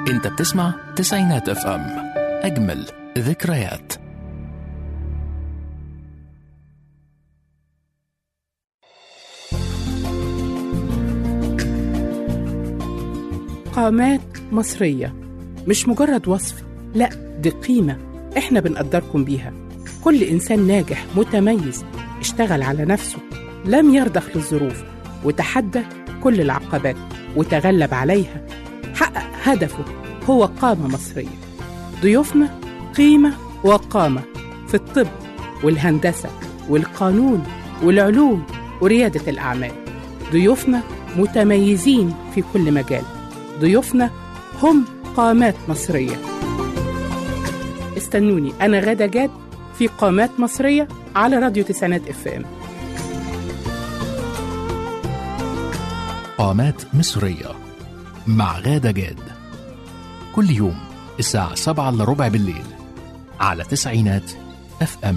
انت بتسمع تسعينات اف ام اجمل ذكريات قامات مصرية مش مجرد وصف لا دي قيمة احنا بنقدركم بيها كل إنسان ناجح متميز اشتغل على نفسه لم يرضخ للظروف وتحدى كل العقبات وتغلب عليها حقق هدفه هو قامة مصرية ضيوفنا قيمة وقامة في الطب والهندسة والقانون والعلوم وريادة الأعمال ضيوفنا متميزين في كل مجال ضيوفنا هم قامات مصرية استنوني أنا غادة جاد في قامات مصرية على راديو تسعينات اف ام قامات مصرية مع غادة جاد كل يوم الساعة 7 إلا ربع بالليل على تسعينات اف ام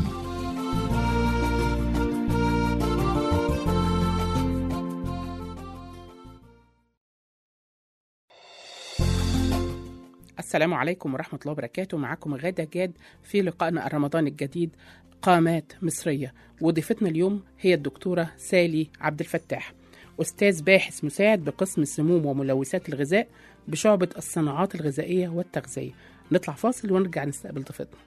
السلام عليكم ورحمة الله وبركاته معكم غادة جاد في لقائنا الرمضان الجديد قامات مصرية وضيفتنا اليوم هي الدكتورة سالي عبد الفتاح أستاذ باحث مساعد بقسم السموم وملوثات الغذاء بشعبة الصناعات الغذائية والتغذية نطلع فاصل ونرجع نستقبل ضيفتنا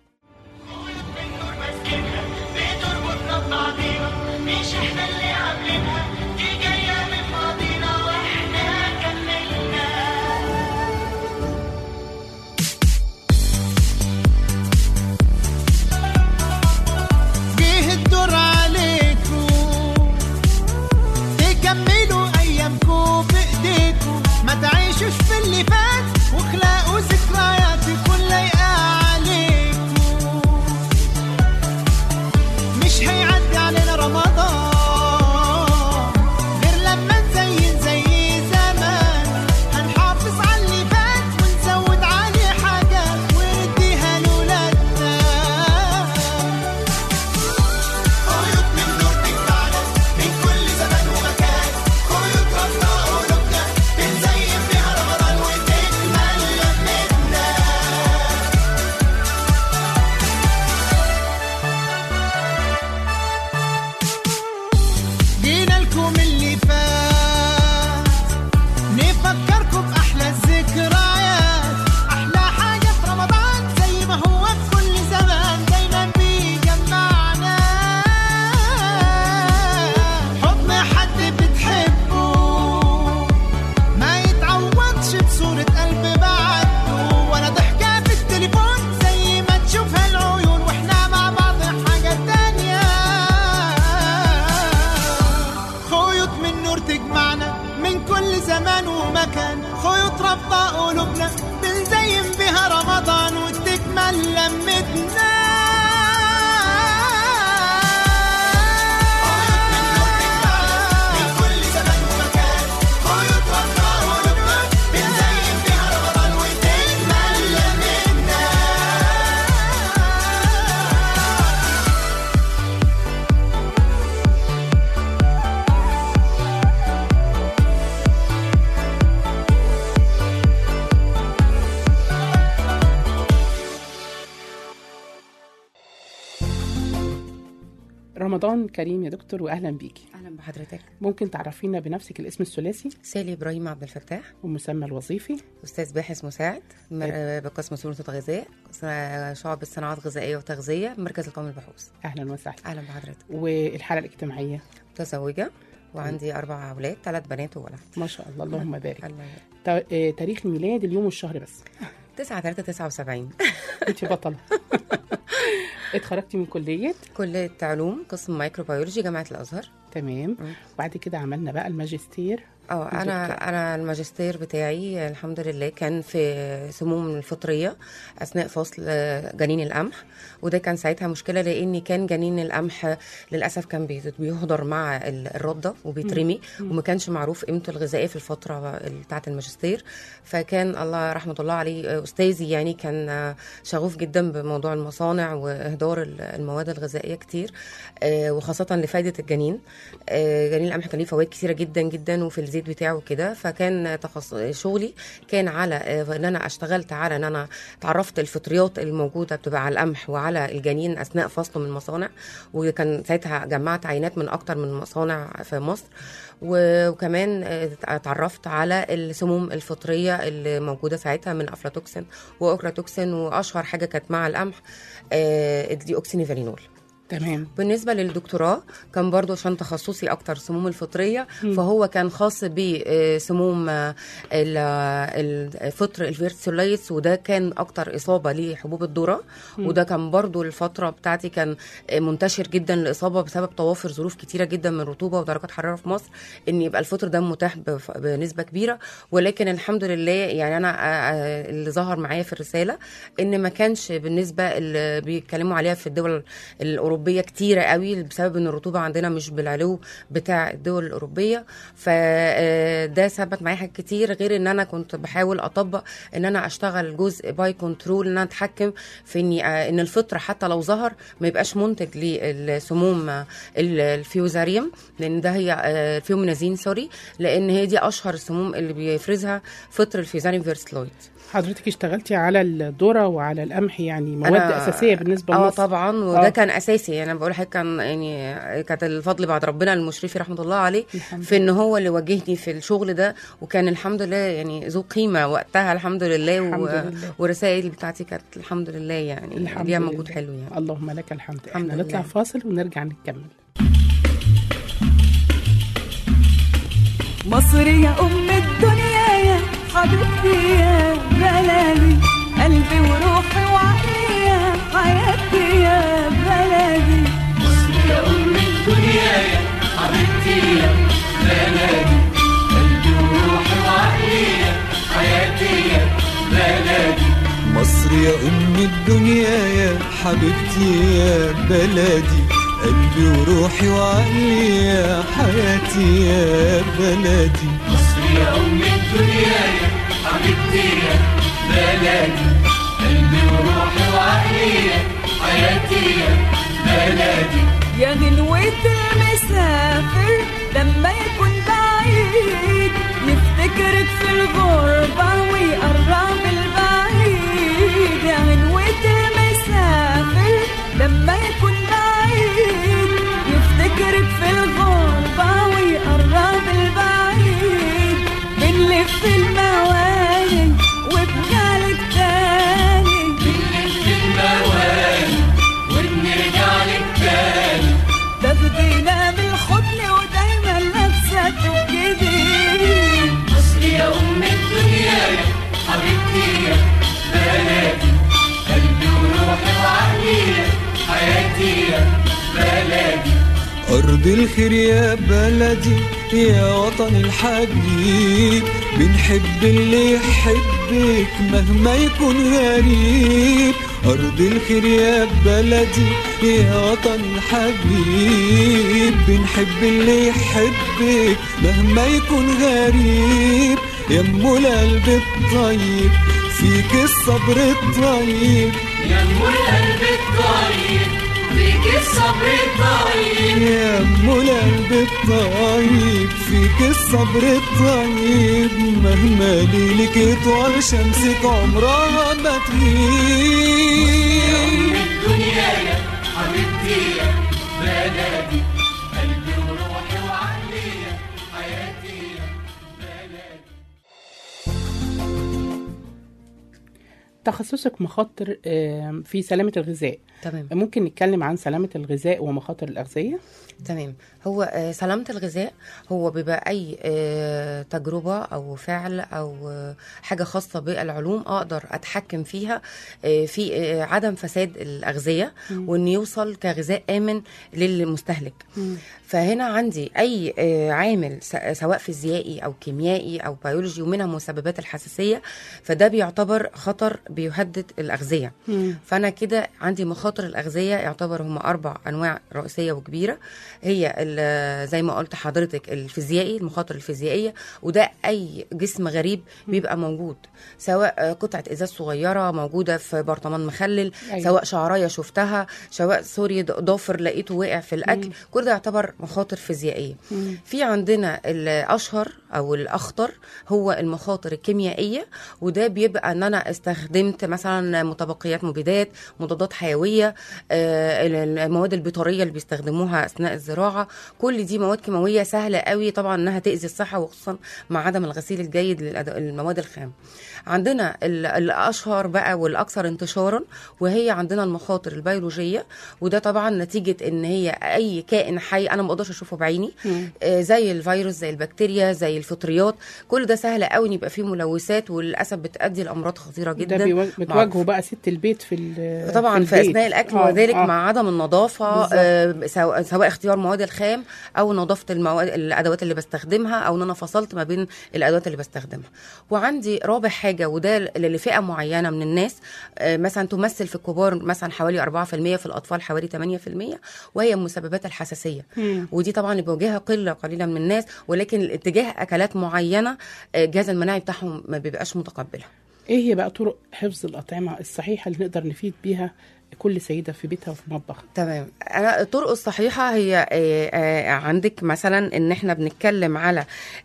بتربطنا ببعضينا مش احنا اللي عاملينها دي جاية من ماضينا واحنا كملنا جه الدور عليكم تكملوا ايامكم بايديكم ما تعيشوش في اللي فات واخلقوا ذكريات تكون لايقه عليكم مش هيعدي علينا رمضان غير لما نزين زي زمان هنحافظ على اللي فات ونزود عليه حاجات ونديها لولادنا خيوط من نور تجمعنا من كل زمان ومكان خيوط ربنا قلوبنا بنزين بيها رمضان وتكمل لمتنا جينا لكم اللي فات نفكركم بأحلى الذكريات أحلى حاجة في رمضان زي ما هو في كل زمان دايما بيجمعنا حضن حد بتحبه ما يتعوضش بصورة قلب بعده ولا ضحكة في التليفون زي ما تشوفها العيون واحنا مع بعض حاجة تانية خيوط من نور تجمعنا من كل زمان ومكان خيوط رابطة قلوبنا بنزين بها رمضان وتكمل لمتنا رمضان كريم يا دكتور وأهلا بيكي اهلا بحضرتك ممكن تعرفينا بنفسك الاسم الثلاثي سالي ابراهيم عبد الفتاح والمسمى الوظيفي استاذ باحث مساعد مر- آه، بقسم سلطه الغذاء س- شعب الصناعات الغذائيه وتغذيه مركز القومي للبحوث أهلا وسهلا اهلا بحضرتك والحالة الاجتماعية متزوجه وعندي اربع اولاد ثلاث بنات وولد ما شاء الله اللهم بارك الله يبارك. تا- آه، تاريخ الميلاد اليوم والشهر بس 9 3 79 انت بطلة اتخرجتي من كلية كليه علوم قسم مايكروبيولوجي جامعه الازهر تمام وبعد كده عملنا بقى الماجستير اه انا انا الماجستير بتاعي الحمد لله كان في سموم الفطريه اثناء فصل آه، جنين القمح وده كان ساعتها مشكله لان كان جنين القمح للاسف كان بي- بيهدر مع ال- الرده وبيترمي وما كانش معروف قيمته الغذائيه في الفتره بتاعه الماجستير فكان الله رحمه الله عليه آه، استاذي يعني كان آه، شغوف جدا بموضوع المصانع واهدار ال- المواد الغذائيه كتير آه، وخاصه لفائده الجنين آه، جنين القمح كان ليه فوائد كتيره جدا جدا وفي الزيت بتاعه كده فكان تخصص شغلي كان على آه، ان انا اشتغلت على ان انا تعرفت الفطريات الموجوده بتبقى على القمح وعلى الجنين اثناء فصله من المصانع وكان ساعتها جمعت عينات من اكتر من مصانع في مصر و- وكمان آه، اتعرفت على السموم الفطريه اللي موجوده ساعتها من افلاتوكسين واوكراتوكسين واشهر حاجه كانت مع القمح آه، الديوكسينيفالينول تمام بالنسبه للدكتوراه كان برضو عشان تخصصي اكتر سموم الفطريه فهو كان خاص بسموم الفطر الفيرسولايتس وده كان اكتر اصابه لحبوب الذره وده كان برضو الفتره بتاعتي كان آه، منتشر جدا الاصابه بسبب توافر ظروف كتيره جدا من رطوبه ودرجات حراره في مصر ان يبقى الفطر ده متاح بف- بنسبه كبيره ولكن الحمد لله يعني انا آه، آه، اللي ظهر معايا في الرساله ان ما كانش بالنسبه اللي بيتكلموا عليها في الدول الاوروبيه كتيره قوي بسبب ان الرطوبه عندنا مش بالعلو بتاع الدول الاوروبيه فده ثبت معايا حاجات كتير غير ان انا كنت بحاول اطبق ان انا اشتغل جزء باي كنترول ان انا اتحكم في اني آه، ان الفطر حتى لو ظهر ما يبقاش منتج للسموم آه، ال- الفيوزاريوم لان ده هي آه، الفيومينازين سوري لان هي دي اشهر السموم اللي بيفرزها فطر الفيوزاريوم فيرسلويد حضرتك اشتغلتي على الذره وعلى القمح يعني مواد أنا- اساسيه بالنسبه اه لمصر طبعا وده آه. كان اساسي يعني انا بقول لحضرتك كان يعني كانت الفضل بعد ربنا المشرفي رحمه الله عليه الحمد في ان هو اللي وجهني في الشغل ده وكان الحمد لله يعني ذو قيمه وقتها الحمد لله, الحمد و... لله. والرسائل بتاعتي كانت الحمد لله يعني الحمد ليها لله. مجهود حلو يعني اللهم لك الحمد الحمد احنا نطلع لله. فاصل ونرجع نكمل مصر يا أم الدنيا يا حبيبتي يا بلدي قلبي وروحي وعقلي يا حياتي يا بلدي مصر يا أم الدنيا يا حبيبتي يا بلدي قلبي وروحي وعقلي يا حياتي يا بلدي يا غنوة المسافر لما يكون بعيد يفتكرك في الغربة ويقرب البعيد يا غنوة المسافر لما يكون بعيد يفتكرك في الغربة ويقرب البعيد بنلف المواني وبجالك تاني تاخدينا من الحضن ودايما لابسه جديد مصر يا ام الدنيا يا حبيبتي يا بلدي قلبي وروحي وعقلي يا حياتي يا بلدي أرض الخير يا بلدي يا وطن الحبيب بنحب اللي يحبك مهما يكون غريب أرض الخير يا بلدي يا وطن الحبيب بنحب اللي يحبك مهما يكون غريب يا ام القلب الطيب فيك الصبر الطيب يا ام القلب الطيب فيك الصبر الطيب يا ام القلب الطيب فيك الصبر الطيب مهما ليلك يطول شمسك عمرها ما تغيب الدنيا يا حبيبتي يا بلدي قلبي وروحي وعقلي يا حياتي يا بلدي تخصصك مخاطر آم، في سلامه الغذاء تمام ممكن نتكلم عن سلامه الغذاء ومخاطر الاغذيه تمام هو آه، سلامة الغذاء هو بيبقى أي آه، تجربة أو فعل أو آه، حاجة خاصة بالعلوم أقدر أتحكم فيها آه، في آه، عدم فساد الأغذية وإن يوصل كغذاء آمن للمستهلك فهنا عندي أي آه، عامل س- سواء فيزيائي أو كيميائي أو بيولوجي ومنها مسببات الحساسية فده بيعتبر خطر بيهدد الاغذيه مم. فانا كده عندي مخاطر الاغذيه يعتبر هم اربع انواع رئيسيه وكبيره هي ال- زي ما قلت حضرتك الفيزيائي المخاطر الفيزيائيه وده اي جسم غريب بيبقى موجود سواء آه، قطعه ازاز صغيره موجوده في برطمان مخلل أيوة. أيوة. سواء شعرايه شفتها سواء سوري ض- ضافر لقيته وقع في الاكل كل ده يعتبر مخاطر فيزيائيه مم. في عندنا الاشهر او الاخطر هو المخاطر الكيميائيه وده بيبقى ان انا استخدمت مثلا متبقيات مبيدات مضادات حيويه آه، ال- المواد البيطريه اللي بيستخدموها اثناء الزراعه كل دي مواد كيماويه سهله قوي طبعا انها تاذي الصحه وخصوصا مع عدم الغسيل الجيد للمواد الخام عندنا ال- الاشهر بقى والاكثر انتشارا وهي عندنا المخاطر البيولوجيه وده طبعا نتيجه ان هي اي كائن حي انا ما اقدرش اشوفه بعيني مم. آه، زي الفيروس زي البكتيريا زي الفطريات كل ده سهل قوي ان يبقى فيه ملوثات وللاسف بتؤدي لامراض خطيره ده جدا بيوا- مع- بتواجهه بقى ست البيت في ال- طبعا في, البيت. اثناء الاكل آه، وذلك آه. مع عدم النظافه بالظبط. آه سواء سواء اختيار مواد الخام او نظافه المواد الادوات اللي بستخدمها او ان انا فصلت ما بين الادوات اللي بستخدمها وعندي رابع حاجه وده ل- لفئه معينه من الناس آه مثلا تمثل في الكبار مثلا حوالي 4% في الاطفال حوالي 8% وهي مسببات الحساسيه مم. ودي طبعا اللي بيواجهها قله قليله من الناس ولكن الاتجاه اكلات معينه آه، الجهاز المناعي بتاعهم ما بيبقاش متقبلها ايه هي بقى طرق حفظ الاطعمه الصحيحه اللي نقدر نفيد بيها كل سيده في بيتها وفي مطبخها تمام انا الطرق الصحيحه هي آه، آه، عندك مثلا ان احنا بنتكلم على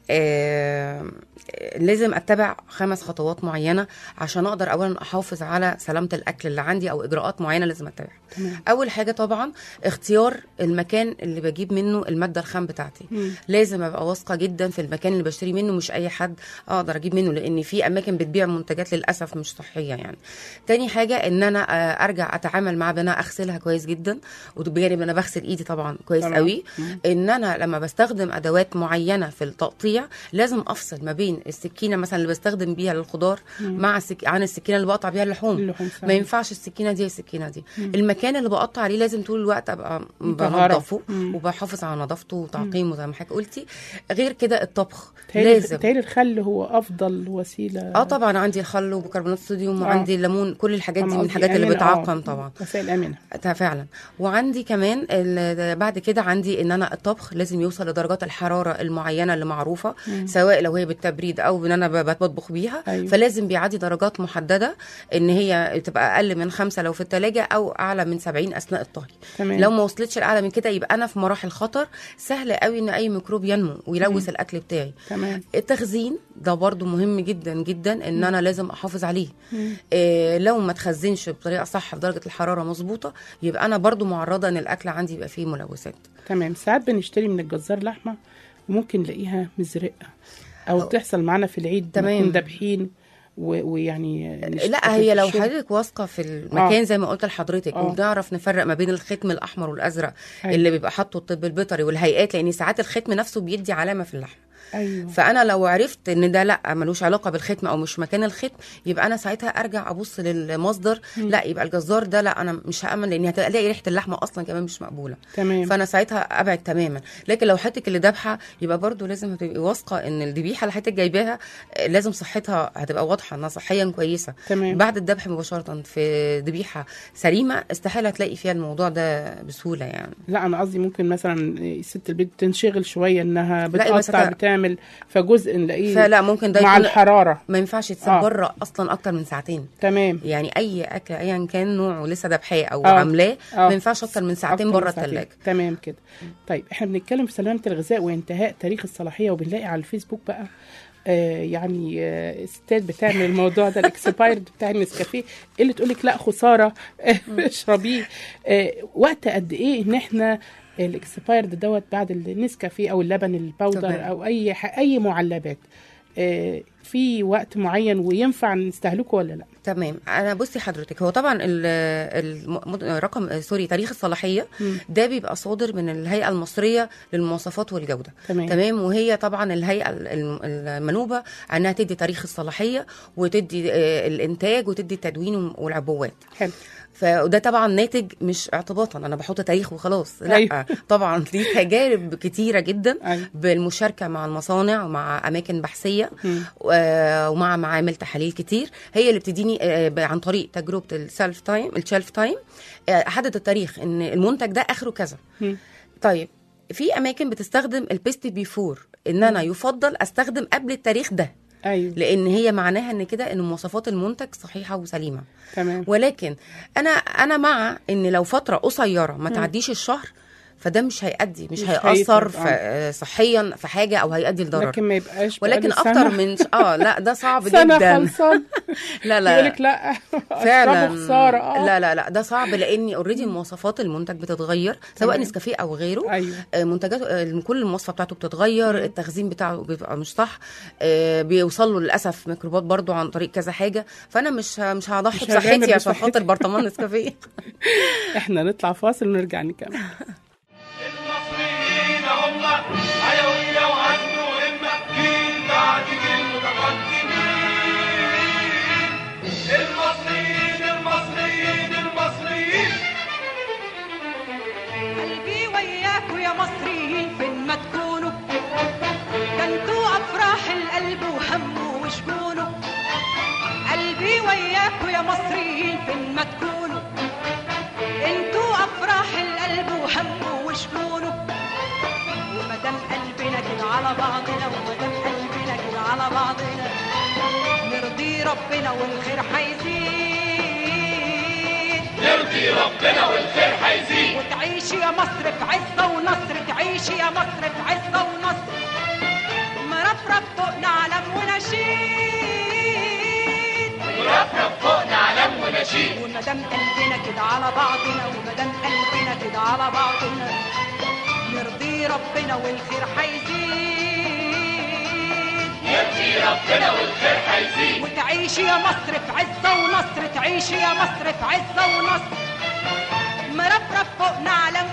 آه، لازم اتبع خمس خطوات معينه عشان اقدر اولا احافظ على سلامه الاكل اللي عندي او اجراءات معينه لازم اتبعها تمام. اول حاجه طبعا اختيار المكان اللي بجيب منه الماده الخام بتاعتي مم. لازم ابقى واثقه جدا في المكان اللي بشتري منه مش اي حد اقدر اجيب منه لان في اماكن بتبيع منتجات للاسف مش صحيه يعني تاني حاجه ان انا آه، ارجع اتعامل مع بنا اغسلها كويس جدا وبجانب انا بغسل ايدي طبعا كويس طبعاً. قوي مم. ان انا لما بستخدم ادوات معينه في التقطيع لازم افصل ما بين السكينه مثلا اللي بستخدم بيها للخضار مع السك... عن السكينه اللي بقطع بيها اللحوم اللحوم ما ينفعش السكينه دي السكينه دي المكان اللي بقطع عليه لازم طول الوقت ابقى مطهرة. بنضفه مم. وبحافظ على نظافته وتعقيمه زي ما حضرتك قلتي غير كده الطبخ تهيألي لازم تهيألي الخل هو افضل وسيله اه طبعا عندي الخل وبيكربونات الصوديوم آه. وعندي الليمون كل الحاجات دي أنا من قصدي الحاجات اللي آمنة، آه. بتعقم طبعا وسائل امنه ده فعلا وعندي كمان ال- بعد كده عندي ان انا الطبخ لازم يوصل لدرجات الحراره المعينه اللي معروفه مم. سواء لو هي بالتبريد او ان انا ب- بطبخ بيها أيوة. فلازم بيعدي درجات محدده ان هي تبقى اقل من خمسة لو في الثلاجه او اعلى من 70 اثناء الطهي تمام لو ما وصلتش لاعلى من كده يبقى انا في مراحل خطر سهل قوي ان اي ميكروب ينمو ويلوث الاكل بتاعي تمام التخزين ده برضو مهم جدا جدا ان انا لازم احافظ عليه مم. إيه لو ما تخزنش بطريقه صح بدرجه الحراره مظبوطه يبقى انا برضو معرضه ان الاكل عندي يبقى فيه ملوثات تمام ساعات بنشتري من الجزار لحمه وممكن نلاقيها مزرقه او أو- تحصل معانا في العيد تمام. نكون دابحين و- ويعني نشتغل لا هي في لو الشغل. حضرتك واثقه في المكان آه. زي ما قلت لحضرتك آه. وبنعرف نفرق ما بين الختم الاحمر والازرق أيوة. اللي بيبقى حاطه الطب البيطري والهيئات لان ساعات الختم نفسه بيدي علامه في اللحم ايوه فانا لو عرفت ان ده لا ملوش علاقه بالختم او مش مكان الختم يبقى انا ساعتها ارجع ابص للمصدر لا يبقى الجزار ده لا انا مش هامن لان هتلاقي ريحه اللحمه اصلا كمان مش مقبوله تمام فانا ساعتها ابعد تماما لكن لو حضرتك اللي ذابحه يبقى برضو لازم تبقي واثقه ان الذبيحه اللي حضرتك جايباها آه، لازم صحتها هتبقى واضحه انها صحيا كويسه تمام بعد الذبح مباشره في ذبيحه سليمه استحاله تلاقي فيها الموضوع ده بسهوله يعني لا انا قصدي ممكن مثلا ست البيت تنشغل شويه انها لا، بس بتقطع هت- بتعمل فجزء نلاقيه فلا ممكن ده مع يكون الحراره ما ينفعش يتساب آه. بره اصلا اكتر من ساعتين تمام يعني اي اكل ايا كان نوعه لسه ذبحاه او آه. عاملاه آه. ما ينفعش اكتر من ساعتين أكتر بره من ساعتين. الثلاجه تمام كده طيب احنا بنتكلم في سلامه الغذاء وانتهاء تاريخ الصلاحيه وبنلاقي على الفيسبوك بقى آه يعني آه ستات بتعمل الموضوع ده الاكسبايرد بتاع النسكافيه اللي تقول لك لا خساره اشربيه آه وقت قد ايه ان احنا الاكسبايرد دوت بعد النسكافيه او اللبن الباودر تمام. او اي ح- اي معلبات آه في وقت معين وينفع نستهلكه ولا لا تمام انا بصي حضرتك هو طبعا ال الم- رقم سوري تاريخ الصلاحيه مم. ده بيبقى صادر من الهيئه المصريه للمواصفات والجوده تمام تمام وهي طبعا الهيئه ال- الم- المنوبه انها تدي تاريخ الصلاحيه وتدي آه، الانتاج وتدي التدوين والعبوات حلو فده طبعا ناتج مش اعتباطا انا بحط تاريخ وخلاص لا أيوة. طبعا دي تجارب كتيره جدا أيوة. بالمشاركه مع المصانع ومع اماكن بحثيه مم. و- و- ومع معامل تحاليل كتير هي اللي بتديني آه، ب- عن طريق تجربه السيلف تايم الشيلف تايم آه، احدد التاريخ ان المنتج ده اخره كذا مم. طيب في اماكن بتستخدم البيست بيفور ان انا يفضل استخدم قبل التاريخ ده ايوه لان هي معناها ان كده ان مواصفات المنتج صحيحه وسليمه تمام ولكن انا انا مع ان لو فتره قصيره ما تعديش الشهر فده مش هيأدي مش, مش هيأثر هيتعب، في آه، صحيا في حاجه او هيأدي لضرر لكن ما يبقاش ولكن بقالي اكتر سنة- من اه لا ده صعب سنه جدا خلصان لا يقول لا لك لا فعلا اشربه خساره اه لا لا لا ده صعب لان اوريدي مواصفات المنتج بتتغير سواء نسكافيه او غيره ايوه آه، منتجات آه، كل المواصفه بتاعته بتتغير التخزين بتاعه بيبقى مش صح آه، بيوصل له للاسف ميكروبات برضو عن طريق كذا حاجه فانا مش ه- مش هضحي مش هغامر بصحتي عشان بصحتي. خاطر برطمان نسكافيه احنا نطلع فاصل ونرجع نكمل المصريين هم حيوية وعزم وهمة جيل بعد جيل متقدمين المصريين المصريين المصريين قلبي وياكوا يا مصريين فين ما تكونوا ده انتوا افراح القلب وهمه وشجونه قلبي وياكوا يا مصريين فين ما تكونوا انتوا افراح القلب وهمه وشجونه ومدام قلبنا كده على بعضنا ومدام قلبنا كده على بعضنا نرضي ربنا والخير هيزيد نرضي ربنا والخير هيزيد وتعيشي يا مصر في عزة ونصر تعيشي يا مصر في عزة ونصر مرفرف فوقنا علم ونشيد ورفرف فوقنا علم ونشيد ومدام قلبنا كده على بعضنا ومدام قلبنا كده على بعضنا نرضي ربنا والخير هيزيد نرضي ربنا والخير هيزيد وتعيشي يا مصر في عزة ونصر تعيشي يا مصر في عزة ونصر مرفرف فوقنا علم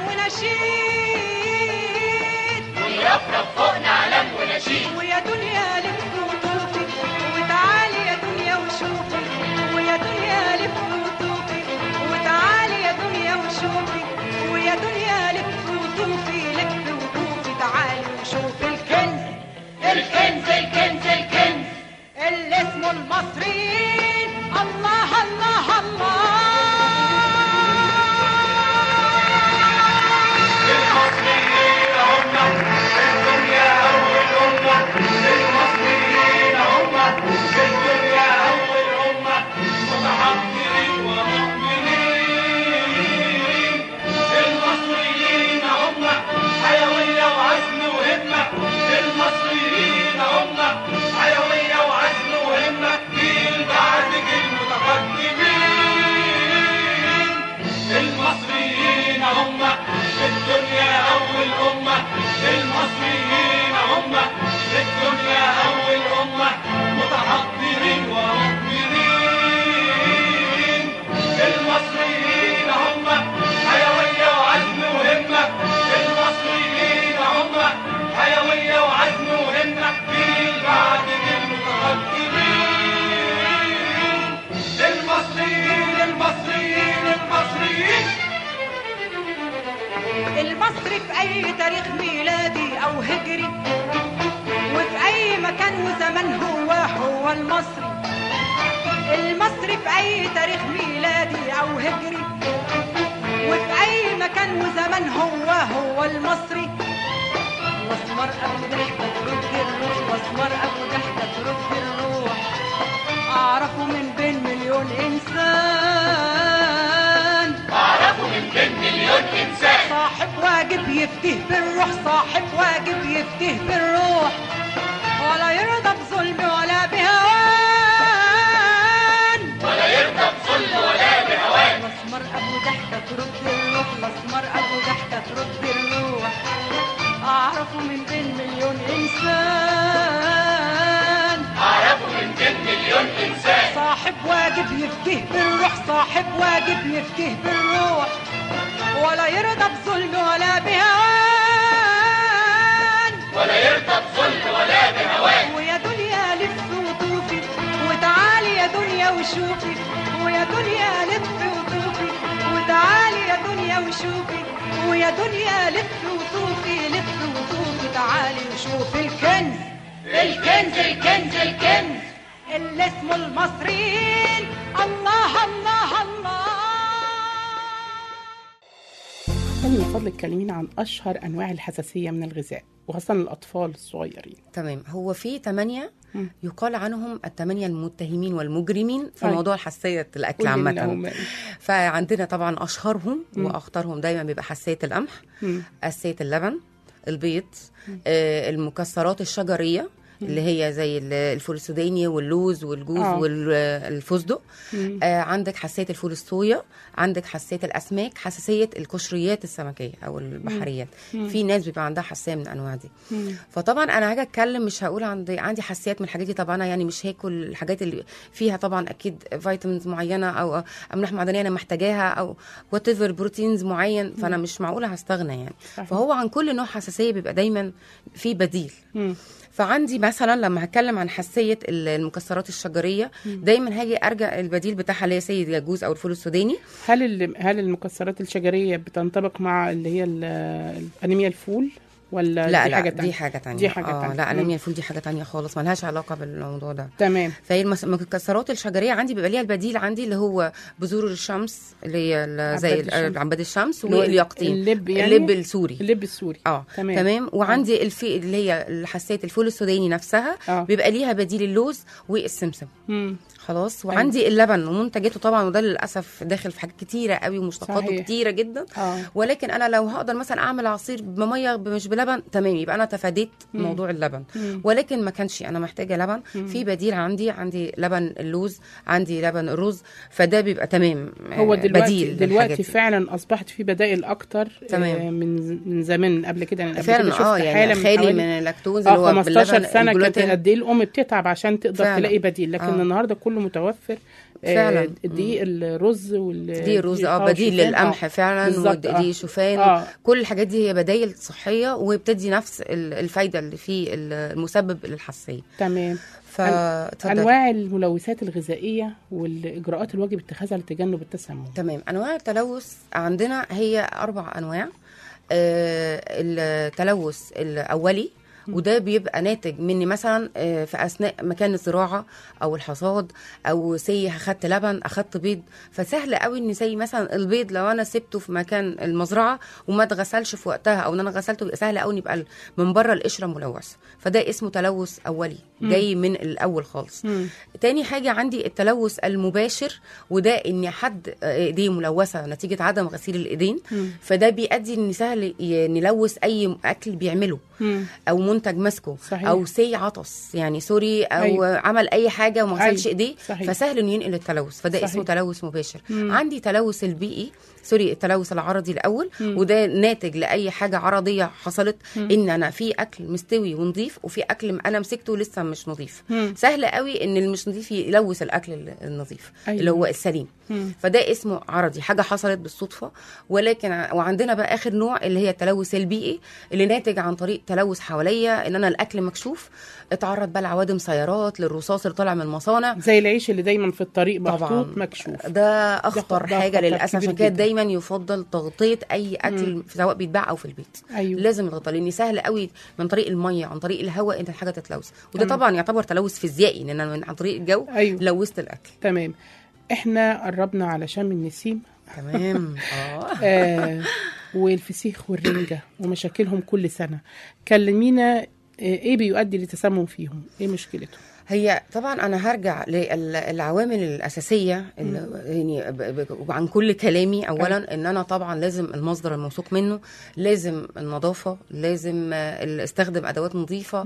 ونشيد ورفرف فوقنا علم ونشيد ويا دنيا لف وطوفي وتعالي يا دنيا وشوفي ويا دنيا لف وطوفي وتعالي يا دنيا وشوفي ويا دنيا لف وطوفي لف وطوفي تعالي وشوفي الكنز الكنز الكنز الكنز اللي اسمه المصريين الله الله الله المصريين هم الدنيا أول أمة المصريين هم الدنيا أول أمة متحضرين ومؤمنين المصريين هم حيوية وعزم وهمة المصريين هم حيوية وعزم وهمة جيل بعد جيل متقدمين المصريين هم الدنيا أول أمة المصريين هم الدنيا أول أمة متحضرين ومؤمنين المصريين هم حيوية وعزم وهمة المصريين هم حيوية وعزم وهمة جيل بعد جيل متقدمين المصريين المصريين المصريين المصري في أي تاريخ ميلادي أو هجري وفي أي مكان وزمن هو هو المصري المصري في أي تاريخ ميلادي أو هجري وفي أي مكان وزمن هو هو المصري واسمر أبو ضحكة ترد الروح واسمر أبو ضحكة ترد الروح أعرفه من بين مليون إنسان أعرفه من بين مليون إنسان صاحب واجب يفتيه بالروح صاحب واجب يفتيه بالروح ولا يرضى بظلم ولا بهوان ولا يرضى بظلم ولا بهوان الاسمر ابو ضحكه ترد الروح الاسمر ابو ضحكه ترد الروح اعرفه من بين مليون انسان أعرفه من بين مليون إنسان صاحب واجب يفتيه بالروح صاحب واجب يفتيه بالروح ولا يرضى بظلم ولا بهوان ولا يرضى بظلم ولا بهوان ويا دنيا لف وطوفي وتعالي يا دنيا وشوفي ويا دنيا لف وطوفي وتعالي يا دنيا وشوفي ويا دنيا لف وطوفي لف وطوفي تعالي وشوفي الكنز الكنز الكنز الكنز اللي اسمه المصريين الله الله الله خلي من فضلك كلمينا عن أشهر أنواع الحساسية من الغذاء وخاصة الأطفال الصغيرين تمام هو في ثمانية مم. يقال عنهم الثمانية المتهمين والمجرمين في أي. موضوع حساسية الأكل قولي عامة لهم. فعندنا طبعا أشهرهم مم. وأخطرهم دايما بيبقى حساسية القمح مم. حساسية اللبن البيض آه المكسرات الشجرية اللي هي زي ال- الفول السوداني واللوز والجوز آه. والفستق مم. آه عندك حساسيه الفول الصويا عندك حساسيه الاسماك حساسيه القشريات السمكيه او البحريات في ناس بيبقى عندها حساسيه من الانواع دي مم. فطبعا انا هاجي اتكلم مش هقول عندي عندي حساسيات من الحاجات دي طبعا أنا يعني مش هاكل الحاجات اللي فيها طبعا اكيد فيتامينز معينه او املاح معدنيه انا محتاجاها او وات ايفر بروتينز معين فانا مش معقوله هستغنى يعني صحيح. فهو عن كل نوع حساسيه بيبقى دايما في بديل مم. فعندي مثلا لما هتكلم عن حساسيه المكسرات الشجريه دايما هاجي ارجع البديل بتاعها اللي هي سيد يجوز او الفول السوداني هل ال- هل المكسرات الشجريه بتنطبق مع اللي هي ال- الانيميا الفول ولا لا دي لا حاجه دي تانية؟ حاجه تانية دي حاجة آه تانية. لا مم. انيميا الفول دي حاجه تانية خالص ملهاش علاقه بالموضوع ده تمام فهي المس- المكسرات الشجريه عندي بيبقى ليها البديل عندي اللي هو بذور الشمس اللي هي ال- زي عباد ال- الشمس. عباد الشمس اللي هو واليقطين اللب يعني؟ اللب السوري اللب السوري اه تمام. تمام, تمام. وعندي الفي اللي هي حساسيه الفول السوداني نفسها آه. بيبقى ليها بديل اللوز والسمسم مم. خلاص وعندي اللبن ومنتجاته طبعا وده للاسف داخل في حاجات كتيره قوي ومشتقاته صحيح. كتيره جدا اه ولكن انا لو هقدر مثلا اعمل عصير بميه مش بلبن تمام يبقى انا تفاديت مم. موضوع اللبن مم. ولكن ما كانش انا محتاجه لبن في بديل عندي عندي لبن اللوز عندي لبن الرز فده بيبقى تمام هو آه، دلوقتي بديل للحاجات دلوقتي دي. فعلا اصبحت في بدائل اكتر تمام. آه، من من زمان قبل كده يعني قبل كده فعلا شفت اه حالة يعني من خالي حوالي- من اللاكتوز اللي اه هو 15 باللبن سنه كانت الجلوتين. قد ايه الام بتتعب عشان تقدر فعلا. تلاقي بديل لكن آه. النهارده كله متوفر آه، فعلا. دقيق الرز وال دي رز اه بديل شوفان. للقمح آه. فعلا بالظبط، آه. ودي شوفان آه. كل الحاجات دي هي بدايل صحيه وبتدي نفس ال- الفايده اللي في المسبب للحساسيه تمام فتفضل انواع الملوثات الغذائيه والاجراءات الواجب اتخاذها لتجنب التسمم تمام انواع التلوث عندنا هي اربع انواع آه، التلوث الاولي وده بيبقى ناتج مني مثلا آه، في اثناء مكان الزراعه او الحصاد او سي اخدت لبن اخدت بيض فسهل قوي ان زي مثلا البيض لو انا سبته في مكان المزرعه وما اتغسلش في وقتها او ان انا غسلته بيبقى سهل قوي ان يبقى من بره القشره ملوثه فده اسمه تلوث اولي جاي من الاول خالص مم. تاني حاجة عندي التلوث المباشر وده ان حد آه، ايديه ملوثة نتيجة عدم غسيل الايدين مم. فده بيؤدي ان سهل ي- نلوث اي اكل بيعمله مم. او منتج ماسكه صحيح. او سي عطس يعني سوري او أيوة. أيوة. عمل اي حاجه وما غسلش أيوة. ايديه صحيح. فسهل انه ينقل التلوث فده صحيح. اسمه تلوث مباشر مم. عندي تلوث البيئي سوري التلوث العرضي الاول مم. وده ناتج لاي حاجه عرضيه حصلت ان انا في اكل مستوي ونظيف وفي اكل انا مسكته لسه مش نظيف مم. سهل قوي ان المش نظيف يلوث الاكل ال- النظيف أيوة. اللي هو السليم مم. فده اسمه عرضي حاجه حصلت بالصدفه ولكن ع- وعندنا بقى اخر نوع اللي هي التلوث البيئي اللي ناتج عن طريق تلوث حواليا ان انا الاكل مكشوف اتعرض بقى لعوادم سيارات للرصاص اللي طالع من المصانع زي العيش اللي دايما في الطريق طبعاً. محطوط مكشوف ده اخطر ده حاجه خطر للاسف كبير عشان كده جداً. دايما يفضل تغطيه اي اكل سواء بيتباع او في البيت ايوه لازم الغطاء لان سهل قوي من طريق الميه عن طريق الهواء ان الحاجه تتلوث وده تمام. طبعا يعتبر تلوث فيزيائي لان انا من عن طريق الجو أيوة. لوثت الاكل تمام احنا قربنا على شم النسيم تمام اه آه والفسيخ والرنجة ومشاكلهم كل سنة كلمينا آه، ايه بيؤدي لتسمم فيهم ايه مشكلته هي طبعا انا هرجع للعوامل الاساسيه اللي يعني ب- ب- عن كل كلامي اولا ان انا طبعا لازم المصدر الموثوق منه لازم النظافه لازم آه، ال- استخدم ادوات نظيفه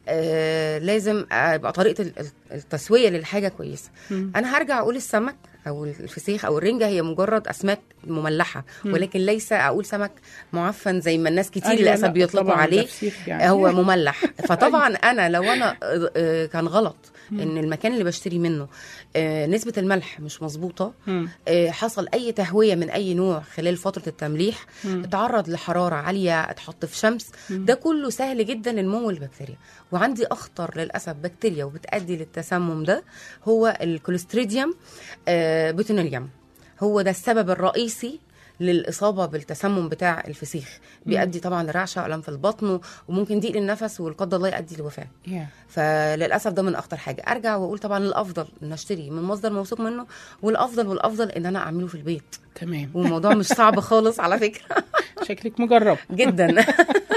آه لازم آه، يبقى طريقه ال- ال- التسويه للحاجه كويسه مم. انا هرجع اقول السمك او الفسيخ او الرنجه هي مجرد اسماك مملحه ولكن ليس اقول سمك معفن زي ما الناس كتير أيوة، للاسف لا، بيطلقوا طبعاً ده عليه فسيخ يعني. هو مملح فطبعا انا لو انا آه، آه، كان غلط ان المكان اللي بشتري منه آه، نسبه الملح مش مظبوطه مم. آه، حصل اي تهويه من اي نوع خلال فتره التمليح اتعرض لحراره عاليه اتحط في شمس ده كله سهل جدا لنمو البكتيريا وعندي اخطر للاسف بكتيريا وبتؤدي للتسمم ده هو الكوليستريديوم آه، بوتينيليوم هو ده السبب الرئيسي للاصابه بالتسمم بتاع الفسيخ بيؤدي طبعا لرعشه الم في البطن وممكن ضيق للنفس والقدر الله يؤدي للوفاه يا. فللاسف ده من اخطر حاجه ارجع واقول طبعا الافضل ان اشتري من مصدر موثوق منه والافضل والافضل ان انا اعمله في البيت تمام والموضوع مش صعب خالص على فكره شكلك مجرب جدا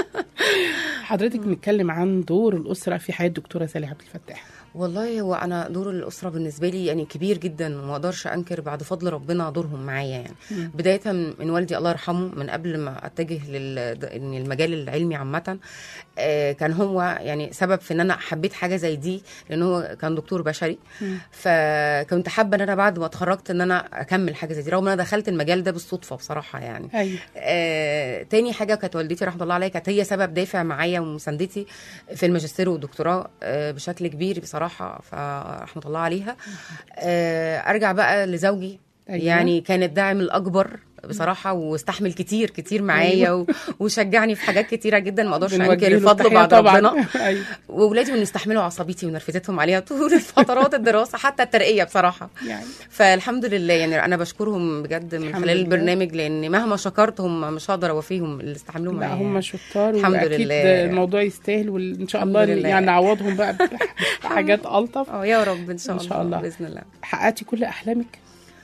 حضرتك بنتكلم عن دور الاسره في حياه الدكتوره سالي عبد الفتاح والله هو انا دور الاسره بالنسبه لي يعني كبير جدا وما اقدرش انكر بعد فضل ربنا دورهم معايا يعني مم. بدايه من من والدي الله يرحمه من قبل ما اتجه لل إن المجال العلمي عامه آه، كان هو يعني سبب في ان انا حبيت حاجه زي دي لان هو كان دكتور بشري مم. فكنت حابه ان انا بعد ما اتخرجت ان انا اكمل حاجه زي دي رغم ان انا دخلت المجال ده بالصدفه بصراحه يعني ايوه آه، تاني حاجه كانت والدتي رحمه الله عليها كانت هي سبب دافع معايا ومساندتي في الماجستير والدكتوراه آه، بشكل كبير بصراحه فرحمه الله عليها آه، ارجع بقى لزوجي أيوة. يعني كان الداعم الاكبر بصراحه واستحمل كتير كتير معايا و- وشجعني في حاجات كتيره جدا ما اقدرش بنوجه انكر له الفضل التحية بعد طبعاً. ربنا ايوه واولادي من يستحملوا عصبيتي ونرفزتهم عليها طول فترات الدراسه حتى الترقيه بصراحه يعني فالحمد لله يعني انا بشكرهم بجد من الحمد خلال لله. البرنامج لان مهما شكرت هم مش هقدر اوفيهم اللي استحملوه لا معايا هم شطار الحمد واكيد لله. الموضوع يستاهل وان شاء الحمد الله لله. يعني نعوضهم بقى بحاجات الطف اه يا رب ان شاء, إن الله. شاء الله. باذن الله حققتي كل احلامك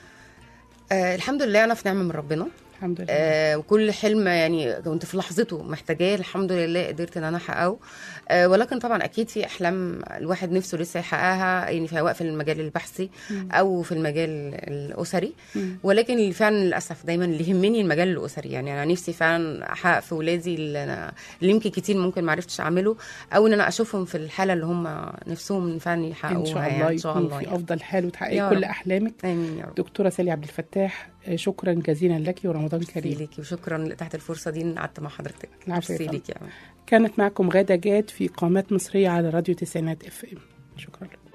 آه الحمد لله انا في نعمه من ربنا الحمد لله آه وكل حلم يعني كنت في لحظته محتاجاه الحمد لله قدرت ان انا احققه آه ولكن طبعا اكيد في احلام الواحد نفسه لسه يحققها يعني سواء في المجال البحثي او في المجال الاسري مم. ولكن اللي فعلا للاسف دايما اللي يهمني المجال الاسري يعني انا نفسي فعلا احقق في ولادي اللي انا اللي يمكن كتير ممكن ما عرفتش اعمله او ان انا اشوفهم في الحاله اللي هم نفسهم فعلا يحققوها ان شاء الله يعني ان شاء يكون الله في يعني. افضل حال وتحققي يا كل رب. احلامك امين يا رب دكتوره سالي عبد الفتاح آه، شكرا جزيلا لك ورمضان ميرسي كريم ليكي وشكرا لتحت الفرصه دي إن قعدت مع حضرتك العفو يا ميرسي فندم. ليكي يا عم. كانت معكم غادة جاد في قامات مصرية على راديو تسعينات اف ام شكرا لك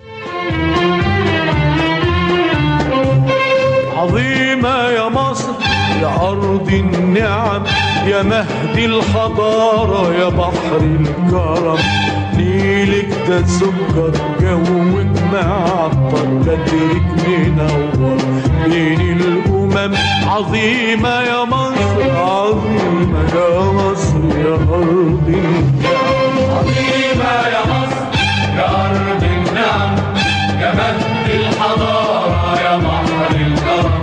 عظيمة يا مصر يا أرض النعم يا مهد الحضارة يا بحر الكرم نيلك ده سكر جوك معطر بدرك منور بين الأمم عظيمة يا مصر عظيمة يا مصر يا أرض النعم عظيمة يا مصر يا أرض النعم يا مهد الحضارة يا بحر الكرم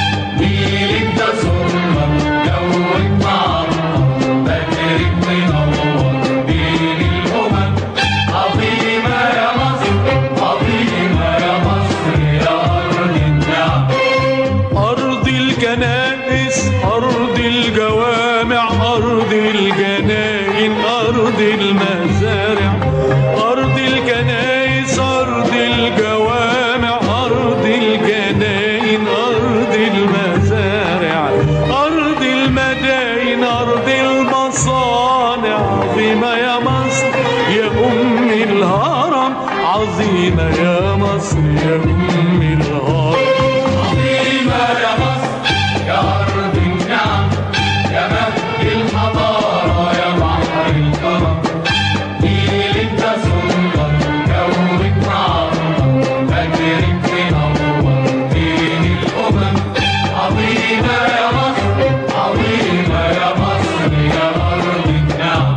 نيلك ده سرة جوك معطر بدرك منور بين الأمم عظيمة يا مصر عظيمة يا مصر يا أرض النعم أرض الكنائس أرض الجوامع أرض الجناين أرض المزارع أرض الكنائس أرض الجوامع أرض الجناين أرض المزارع أرض المداين أرض المصانع عظيمة يا مصر يا أم الهرم عظيمة يا مصر يا أم الهرم عظيمة يا مصر يا أرض النعم يا مهد الحضارة يا بحر الكرم نيلك ده سلطة جوك معطر بدرك منور بين الأمم عظيمة يا مصر عظيمة يا مصر يا أرض النعم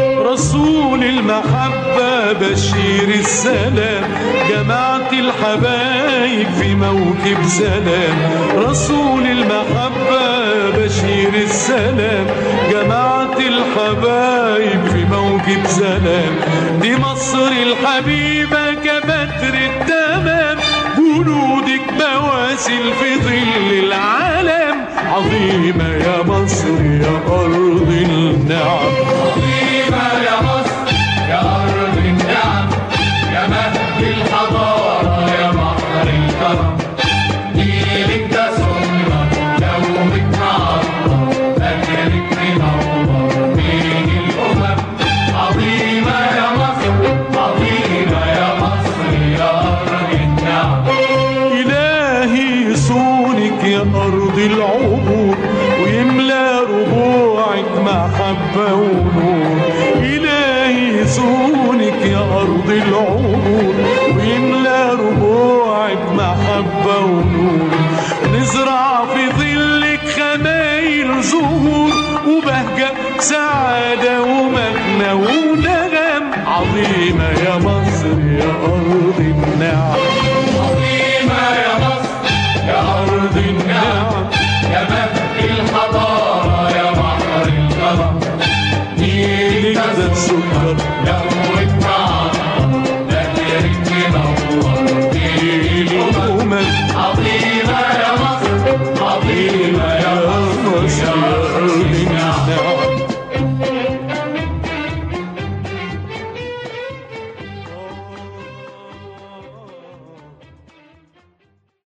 رسول المحبة بشير السلام جماعة الحبايب في موكب سلام رسول المحبة بشير السلام جماعة الحبايب في موكب سلام دي مصر الحبيبة كبدر التمام جنودك بواسل في ظل العالم عظيمة يا مصر يا أرض النعم عظيمة يا مصر يا أرض النعم يا مهد الحضارة يا بحر الكرم نيلك ده سنة جوك معطر بدرك منور بين الأمم عظيمة يا مصر عظيمة يا مصر يا أرض النعم إلهي يصونك يا أرض العبور ويملى ربوعك محبة ونور إلهي يصونك يا أرض العبور ويملى ربوعك محبة ونور نزرع في ظلك خمايل سعادة